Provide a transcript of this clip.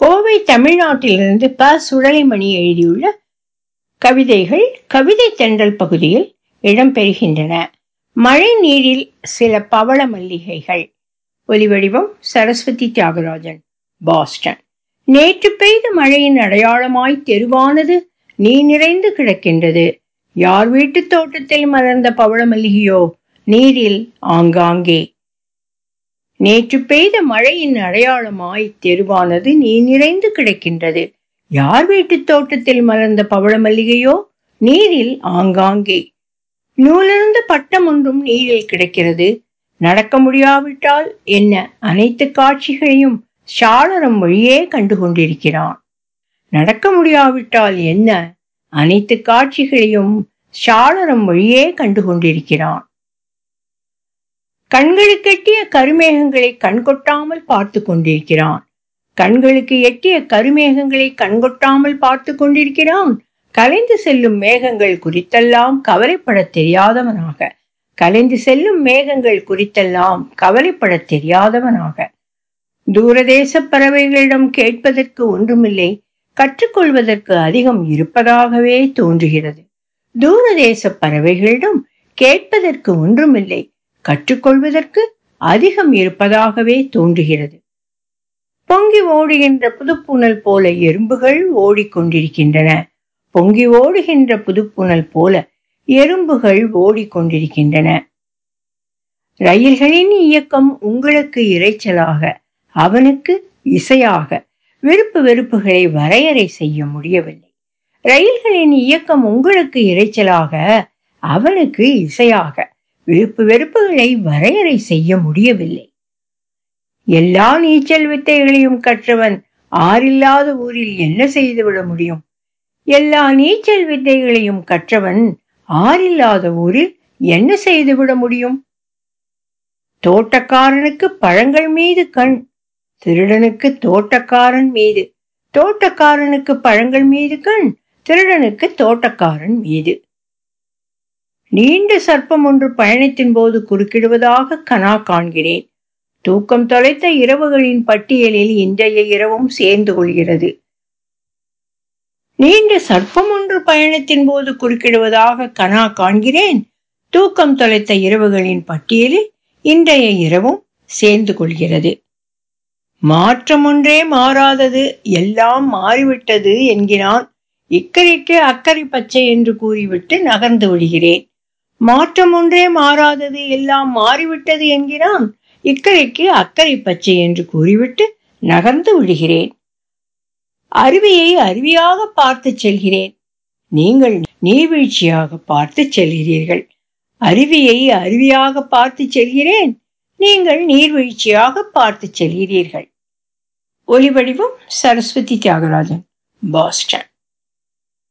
கோவை தமிழ்நாட்டிலிருந்து ப சுடலைமணி எழுதியுள்ள கவிதைகள் கவிதை தென்றல் பகுதியில் இடம்பெறுகின்றன மழை நீரில் சில பவள மல்லிகைகள் ஒலிவடிவம் சரஸ்வதி தியாகராஜன் பாஸ்டன் நேற்று பெய்த மழையின் அடையாளமாய் தெருவானது நீ நிறைந்து கிடக்கின்றது யார் வீட்டு தோட்டத்தில் மலர்ந்த பவள மல்லிகையோ நீரில் ஆங்காங்கே நேற்று பெய்த மழையின் அடையாளமாய் தெருவானது நீ நிறைந்து கிடக்கின்றது யார் வீட்டு தோட்டத்தில் மலர்ந்த பவள மல்லிகையோ நீரில் ஆங்காங்கே நூலிருந்த பட்டம் ஒன்றும் நீரில் கிடக்கிறது நடக்க முடியாவிட்டால் என்ன அனைத்து காட்சிகளையும் சாளரம் வழியே கண்டு கொண்டிருக்கிறான் நடக்க முடியாவிட்டால் என்ன அனைத்து காட்சிகளையும் சாளரம் வழியே கண்டு கொண்டிருக்கிறான் கண்களுக்கு எட்டிய கருமேகங்களை கண்கொட்டாமல் பார்த்து கொண்டிருக்கிறான் கண்களுக்கு எட்டிய கருமேகங்களை கண்கொட்டாமல் பார்த்து கொண்டிருக்கிறான் கலைந்து செல்லும் மேகங்கள் குறித்தெல்லாம் கவலைப்பட தெரியாதவனாக கலைந்து செல்லும் மேகங்கள் குறித்தெல்லாம் கவலைப்பட தெரியாதவனாக தூரதேச பறவைகளிடம் கேட்பதற்கு ஒன்றுமில்லை கற்றுக்கொள்வதற்கு அதிகம் இருப்பதாகவே தோன்றுகிறது தூரதேச பறவைகளிடம் கேட்பதற்கு ஒன்றுமில்லை கற்றுக்கொள்வதற்கு அதிகம் இருப்பதாகவே தோன்றுகிறது பொங்கி ஓடுகின்ற புதுப்புணல் போல எறும்புகள் ஓடிக்கொண்டிருக்கின்றன பொங்கி ஓடுகின்ற புதுப்புணல் போல எறும்புகள் ஓடிக்கொண்டிருக்கின்றன ரயில்களின் இயக்கம் உங்களுக்கு இறைச்சலாக அவனுக்கு இசையாக விருப்பு வெறுப்புகளை வரையறை செய்ய முடியவில்லை ரயில்களின் இயக்கம் உங்களுக்கு இறைச்சலாக அவனுக்கு இசையாக விருப்பு வெறுப்புகளை வரையறை செய்ய முடியவில்லை எல்லா நீச்சல் வித்தைகளையும் கற்றவன் ஆறில்லாத ஊரில் என்ன செய்துவிட முடியும் எல்லா நீச்சல் வித்தைகளையும் கற்றவன் ஆறில்லாத ஊரில் என்ன செய்துவிட முடியும் தோட்டக்காரனுக்கு பழங்கள் மீது கண் திருடனுக்கு தோட்டக்காரன் மீது தோட்டக்காரனுக்கு பழங்கள் மீது கண் திருடனுக்கு தோட்டக்காரன் மீது நீண்ட சர்ப்பம் ஒன்று பயணத்தின் போது குறுக்கிடுவதாக கனா காண்கிறேன் தூக்கம் தொலைத்த இரவுகளின் பட்டியலில் இன்றைய இரவும் சேர்ந்து கொள்கிறது நீண்ட சர்ப்பம் ஒன்று பயணத்தின் போது குறுக்கிடுவதாக கனா காண்கிறேன் தூக்கம் தொலைத்த இரவுகளின் பட்டியலில் இன்றைய இரவும் சேர்ந்து கொள்கிறது மாற்றம் ஒன்றே மாறாதது எல்லாம் மாறிவிட்டது என்கிறான் இக்கரைக்கு அக்கறை பச்சை என்று கூறிவிட்டு நகர்ந்து விடுகிறேன் மாற்றம் ஒன்றே மாறாதது எல்லாம் மாறிவிட்டது என்கிறான் இக்கரைக்கு அக்கறை பச்சை என்று கூறிவிட்டு நகர்ந்து விடுகிறேன் அருவியை அருவியாக பார்த்து செல்கிறேன் நீங்கள் நீர்வீழ்ச்சியாக பார்த்து செல்கிறீர்கள் அருவியை அருவியாக பார்த்து செல்கிறேன் நீங்கள் நீர்வீழ்ச்சியாக பார்த்து செல்கிறீர்கள் ஒலிவடிவம் சரஸ்வதி தியாகராஜன் பாஸ்டன்